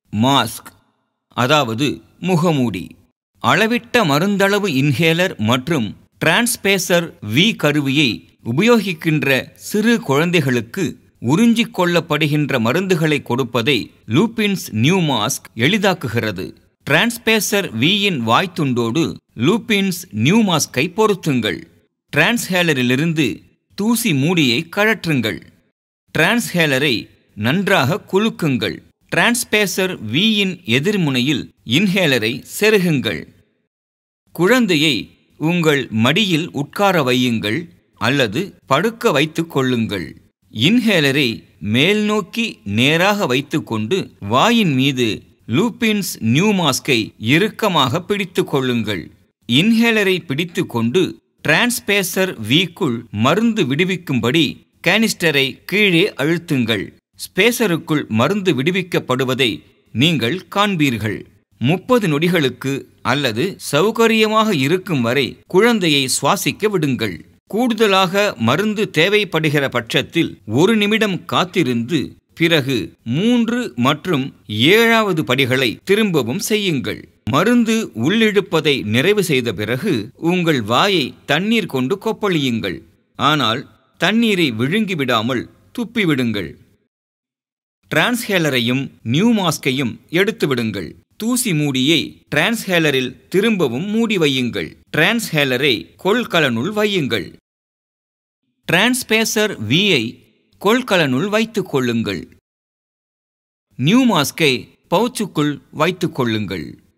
mask அதாவது முகமூடி அளவிட்ட மருந்தளவு inhaler மற்றும் டிரான்ஸ்பேசர் வி கருவியை உபயோகிக்கின்ற சிறு குழந்தைகளுக்கு உறிஞ்சிக் கொள்ளப்படுகின்ற மருந்துகளை கொடுப்பதை லூபின்ஸ் நியூ மாஸ்க் எளிதாக்குகிறது டிரான்ஸ்பேசர் வியின் வாய்த்துண்டோடு லூபின்ஸ் நியூ மாஸ்கை பொருத்துங்கள் டிரான்ஸ்ஹேலரிலிருந்து தூசி மூடியை கழற்றுங்கள் டிரான்ஸ்ஹேலரை நன்றாக குலுக்குங்கள் டிரான்ஸ்பேசர் வியின் எதிர்முனையில் இன்ஹேலரை செருகுங்கள் குழந்தையை உங்கள் மடியில் உட்கார வையுங்கள் அல்லது படுக்க வைத்துக் கொள்ளுங்கள் இன்ஹேலரை மேல் நோக்கி நேராக வைத்துக்கொண்டு வாயின் மீது லூபின்ஸ் நியூ மாஸ்கை இறுக்கமாக பிடித்துக் கொள்ளுங்கள் இன்ஹேலரை பிடித்துக்கொண்டு டிரான்ஸ்பேசர் வீக்குள் மருந்து விடுவிக்கும்படி கேனிஸ்டரை கீழே அழுத்துங்கள் ஸ்பேசருக்குள் மருந்து விடுவிக்கப்படுவதை நீங்கள் காண்பீர்கள் முப்பது நொடிகளுக்கு அல்லது சௌகரியமாக இருக்கும் வரை குழந்தையை சுவாசிக்க விடுங்கள் கூடுதலாக மருந்து தேவைப்படுகிற பட்சத்தில் ஒரு நிமிடம் காத்திருந்து பிறகு மூன்று மற்றும் ஏழாவது படிகளை திரும்பவும் செய்யுங்கள் மருந்து உள்ளிழுப்பதை நிறைவு செய்த பிறகு உங்கள் வாயை தண்ணீர் கொண்டு கொப்பளியுங்கள் ஆனால் தண்ணீரை விழுங்கி விடாமல் துப்பிவிடுங்கள் டிரான்ஸ்ஹேலரையும் நியூ மாஸ்கையும் எடுத்து விடுங்கள் தூசி மூடியை டிரான்ஸ்ஹேலரில் திரும்பவும் மூடி வையுங்கள் டிரான்ஸ்ஹேலரை கொள்கலனுள் வையுங்கள் டிரான்ஸ்பேசர் வியை கொள்கலனுள் வைத்துக் கொள்ளுங்கள் நியூ மாஸ்கை பவுச்சுக்குள் வைத்துக் கொள்ளுங்கள்